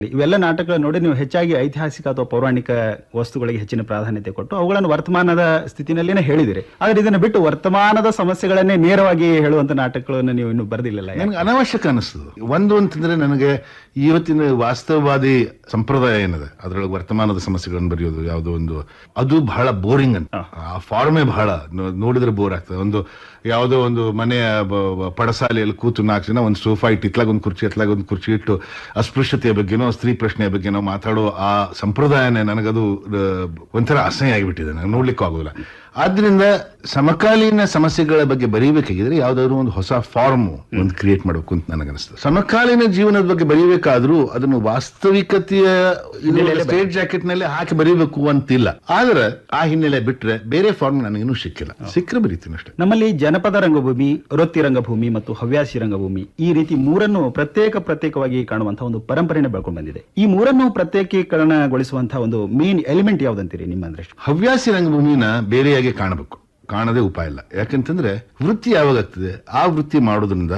ಇವೆಲ್ಲ ನಾಟಕಗಳು ನೋಡಿ ನೀವು ಹೆಚ್ಚಾಗಿ ಐತಿಹಾಸಿಕ ಅಥವಾ ಪೌರಾಣಿಕ ವಸ್ತುಗಳಿಗೆ ಹೆಚ್ಚಿನ ಪ್ರಾಧಾನ್ಯತೆ ಕೊಟ್ಟು ಅವುಗಳನ್ನು ವರ್ತಮಾನದ ಸ್ಥಿತಿನಲ್ಲಿನೇ ಹೇಳಿದಿರಿ ಆದ್ರೆ ಇದನ್ನು ಬಿಟ್ಟು ವರ್ತಮಾನದ ಸಮಸ್ಯೆಗಳನ್ನೇ ನೇರವಾಗಿ ಹೇಳುವಂತ ನಾಟಕಗಳನ್ನು ನೀವು ಇನ್ನು ಬರೆದಿಲ್ಲ ನನಗೆ ಅನಾವಶ್ಯಕ ಅನಿಸ್ತದೆ ಒಂದು ಅಂತಂದ್ರೆ ನನಗೆ ಇವತ್ತಿನ ವಾಸ್ತವವಾದಿ ಸಂಪ್ರದಾಯ ಏನಿದೆ ಅದರೊಳಗೆ ವರ್ತಮಾನದ ಸಮಸ್ಯೆಗಳನ್ನು ಬರೆಯೋದು ಯಾವುದೋ ಒಂದು ಅದು ಬಹಳ ಬೋರಿಂಗ್ ಅಂತ ಆ ಫಾರ್ಮೇ ಬಹಳ ನೋ- ನೋಡಿದ್ರೆ ಬೋರ್ ಆಗ್ತದೆ ಒಂದು ಯಾವುದೋ ಒಂದು ಮನೆಯ ಬ- ಬ- ಪಡಸಾಲೆಯಲ್ಲಿ ಕೂತು ನಾಲ್ಕು ಜನ ಒಂದು ಸೋಫಾ ಇಟ್ಟು ಇತ್ಲಾಗ ಒಂದು ಕುರ್ಚಿ ಇತ್ಲಾಗ ಒಂದು ಕುರ್ಚಿ ಇಟ್ಟು ಅಸ್ಪೃಶ್ಯತೆಯ ಬಗ್ಗೆನೋ ಸ್ತ್ರೀ ಪ್ರಶ್ನೆಯ ಬಗ್ಗೆನೋ ಮಾತಾಡೋ ಆ ಸಂಪ್ರದಾಯನೇ ನನಗದು ಆ, ಒಂಥರ ಅಸಹ್ಯ ಆಗಿಬಿಟ್ಟಿದೆ ನನಗೆ ನೋಡ್ಲಿಕ್ಕೂ ಆಗೋದಿಲ್ಲ ಆದ್ರಿಂದ ಸಮಕಾಲೀನ ಸಮಸ್ಯೆಗಳ ಬಗ್ಗೆ ಬರೀಬೇಕಾಗಿದ್ರೆ ಯಾವ್ದಾದ್ರು ಒಂದು ಹೊಸ ಫಾರ್ಮ್ ಒಂದು ಕ್ರಿಯೇಟ್ ಮಾಡಬೇಕು ಅಂತ ನನಗನ್ನಿಸ್ತದೆ ಸಮಕಾಲೀನ ಜೀವನದ ಬಗ್ಗೆ ಬರೀಬೇಕಾದ್ರೂ ಅದನ್ನು ವಾಸ್ತವಿಕತೆಯ ಸ್ಟೇಟ್ ಜಾಕೆಟ್ ನಲ್ಲಿ ಹಾಕಿ ಬರೀಬೇಕು ಅಂತಿಲ್ಲ ಆದ್ರೆ ಆ ಹಿನ್ನೆಲೆ ಬಿಟ್ರೆ ಬೇರೆ ಫಾರ್ಮ್ ನನಗಿನ್ನೂ ಸಿಕ್ಕಿಲ್ಲ ಸಿಕ್ಕರೆ ಬರೀತೀನಿ ಅಷ್ಟೇ ನಮ್ಮಲ್ಲಿ ಜನಪದ ರಂಗಭೂಮಿ ವೃತ್ತಿ ರಂಗಭೂಮಿ ಮತ್ತು ಹವ್ಯಾಸಿ ರಂಗಭೂಮಿ ಈ ರೀತಿ ಮೂರನ್ನು ಪ್ರತ್ಯೇಕ ಪ್ರತ್ಯೇಕವಾಗಿ ಕಾಣುವಂತಹ ಒಂದು ಪರಂಪರೆನೇ ಬೆಳ್ಕೊಂಡು ಬಂದಿದೆ ಈ ಮೂರನ್ನು ಪ್ರತ್ಯೇಕೀಕರಣಗೊಳಿಸುವಂತಹ ಒಂದು ಮೇನ್ ಎಲಿಮೆಂಟ್ ಯಾವ್ದಂತೀರಿ ನಿಮ್ಮ ದೃಷ್ಟಿ ಹವ್ಯಾಸಿ ರಂಗಭೂಮಿನ ಬೇರೆಯಾಗಿ ಕಾಣಬೇಕು ಕಾಣದೇ ಉಪಾಯ ಇಲ್ಲ ಯಾಕಂತಂದ್ರೆ ವೃತ್ತಿ ಯಾವಾಗ ಆಗ್ತದೆ ಆ ವೃತ್ತಿ ಮಾಡೋದ್ರಿಂದ